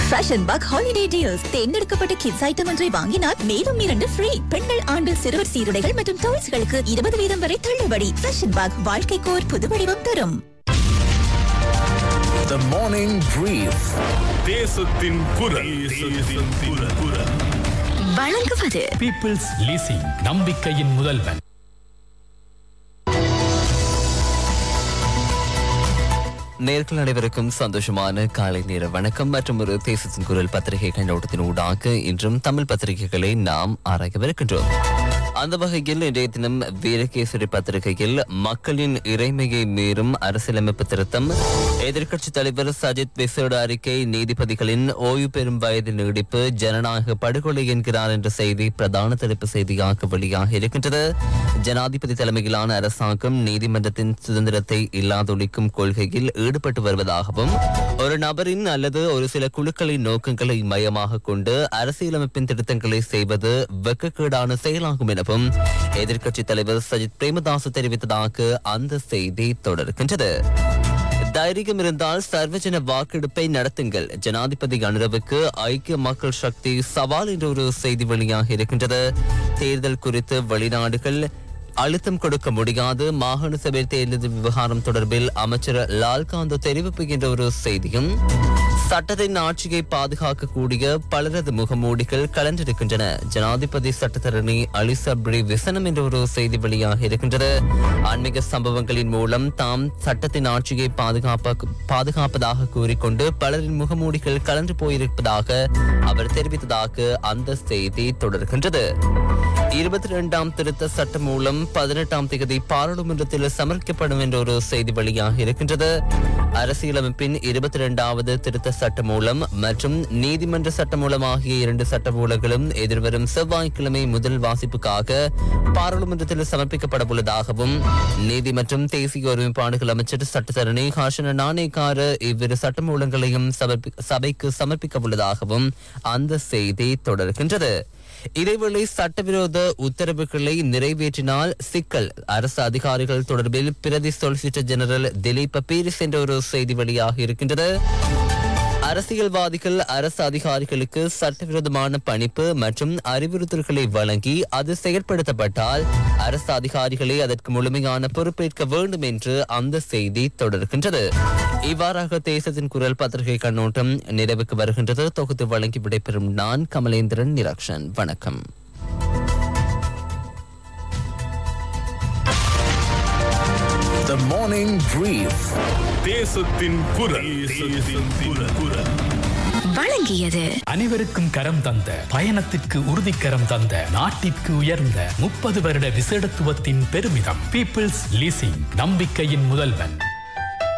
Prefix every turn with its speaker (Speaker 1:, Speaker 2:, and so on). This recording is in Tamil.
Speaker 1: ஃபேஷன் பக் ஹாலிடே டீல்ஸ் தேர்ந்தெடுக்கப்பட்ட கிட்ஸ் ஐட்டம் ஒன்றை வாங்கினால் மேலும் இரண்டு ஃப்ரீ பெண்கள் ஆண்டு சிறுவர் சீருடைகள் மற்றும் டாய்ஸ்களுக்கு இருபது வீதம் வரை தள்ளுபடி ஃபேஷன் பக் வாழ்க்கைக்கு ஒரு புது வடிவம் தரும்
Speaker 2: The morning brief.
Speaker 3: தேசத்தின் குரல் தேசத்தின் குரல்
Speaker 1: வழங்குவது
Speaker 4: பீப்புள்ஸ் லீசிங் நம்பிக்கையின் முதல்வன்
Speaker 5: நேர்கள் அனைவருக்கும் சந்தோஷமான காலை நேர வணக்கம் மற்றும் ஒரு தேசத்தின் குரல் பத்திரிகை கண்ணோட்டத்தின் ஊடாக இன்றும் தமிழ் பத்திரிகைகளை நாம் ஆராயவிருக்கின்றோம் அந்த வகையில் இன்றைய தினம் வீரகேசரி பத்திரிகையில் மக்களின் இறைமையை மீறும் அரசியலமைப்பு திருத்தம் எதிர்க்கட்சித் தலைவர் சஜித் விசேட அறிக்கை நீதிபதிகளின் ஓய்வு பெறும் வயது நீடிப்பு ஜனநாயக படுகொலை என்கிறார் என்ற செய்தி பிரதான தலைப்பு செய்தியாக வெளியாக இருக்கின்றது ஜனாதிபதி தலைமையிலான அரசாங்கம் நீதிமன்றத்தின் சுதந்திரத்தை இல்லாதொழிக்கும் கொள்கையில் ஈடுபட்டு வருவதாகவும் ஒரு நபரின் அல்லது ஒரு சில குழுக்களின் நோக்கங்களை மையமாக கொண்டு அரசியலமைப்பின் திருத்தங்களை செய்வது வெக்கக்கேடான செயலாகும் எனவும் எதிர்க்கட்சித் தலைவர் சஜித் பிரேமதாஸ் தெரிவித்ததாக அந்த செய்தி தொடர்கின்றது தைரியம் இருந்தால் சர்வஜன வாக்கெடுப்பை நடத்துங்கள் ஜனாதிபதி அனுரவுக்கு ஐக்கிய மக்கள் சக்தி சவால் என்ற ஒரு செய்தி வெளியாக இருக்கின்றது தேர்தல் குறித்து வெளிநாடுகள் அழுத்தம் கொடுக்க முடியாது மாகாண சபை தேர்தல் விவகாரம் தொடர்பில் அமைச்சர் லால்காந்தோ தெரிவிப்பு என்ற ஒரு செய்தியும் சட்டத்தின் ஆட்சியை பாதுகாக்கக்கூடிய பலரது முகமூடிகள் கலந்திருக்கின்றன ஜனாதிபதி சட்டத்தரணி அலிசப்ரி விசனம் என்ற ஒரு செய்தி வெளியாக இருக்கின்றது ஆன்மீக சம்பவங்களின் மூலம் தாம் சட்டத்தின் ஆட்சியை பாதுகாப்ப பாதுகாப்பதாக கூறிக்கொண்டு பலரின் முகமூடிகள் கலந்து போயிருப்பதாக அவர் தெரிவித்ததாக அந்த செய்தி தொடர்கின்றது இருபத்தி இரண்டாம் திருத்த சட்டம் மூலம் பதினெட்டாம் தேதி பாராளுமன்றத்தில் சமர்ப்பிக்கப்படும் என்ற ஒரு செய்தி வெளியாக இருக்கின்றது அரசியலமைப்பின் இருபத்தி இரண்டாவது திருத்த சட்ட மூலம் மற்றும் நீதிமன்ற சட்ட மூலம் ஆகிய இரண்டு சட்ட மூலங்களும் எதிர்வரும் செவ்வாய்க்கிழமை முதல் வாசிப்புக்காக பாராளுமன்றத்தில் சமர்ப்பிக்கப்பட உள்ளதாகவும் நீதி மற்றும் தேசிய ஒருமைப்பாடுகள் அமைச்சர் சட்டத்தரணி ஹாஷன நாணேக்கார இவ்விரு சட்ட மூலங்களையும் சமர்ப்பி- சபைக்கு சமர்ப்பிக்க உள்ளதாகவும் அந்த செய்தி தொடர்கின்றது இதேவேளை சட்டவிரோத உத்தரவுகளை நிறைவேற்றினால் சிக்கல் அரசு அதிகாரிகள் தொடர்பில் பிரதி சொலிசிட்டர் ஜெனரல் திலீப் பீரிஸ் என்ற ஒரு செய்தி வெளியாக இருக்கின்றது அரசியல்வாதிகள் அரசு அதிகாரிகளுக்கு சட்டவிரோதமான பணிப்பு மற்றும் அறிவுறுத்தல்களை வழங்கி அது செயற்படுத்தப்பட்டால் அரசு அதிகாரிகளே அதற்கு முழுமையான பொறுப்பேற்க வேண்டும் என்று அந்த செய்தி தொடர்கின்றது இவ்வாறாக தேசத்தின் குரல் பத்திரிகை கண்ணோட்டம் நிறைவுக்கு வருகின்றது தொகுத்து வழங்கி விடைபெறும் நான் கமலேந்திரன் நிரக்ஷன் வணக்கம்
Speaker 2: The morning brief.
Speaker 3: தேசத்தின் குரல் தேசத்தின் குரல்
Speaker 1: வழங்கியது
Speaker 4: அனைவருக்கும் கரம் தந்த பயணத்திற்கு உறுதிக்கரம் தந்த நாட்டிற்கு உயர்ந்த முப்பது வருட விசேடத்துவத்தின் பெருமிதம் பீப்புள்ஸ் லீசிங் நம்பிக்கையின் முதல்வன்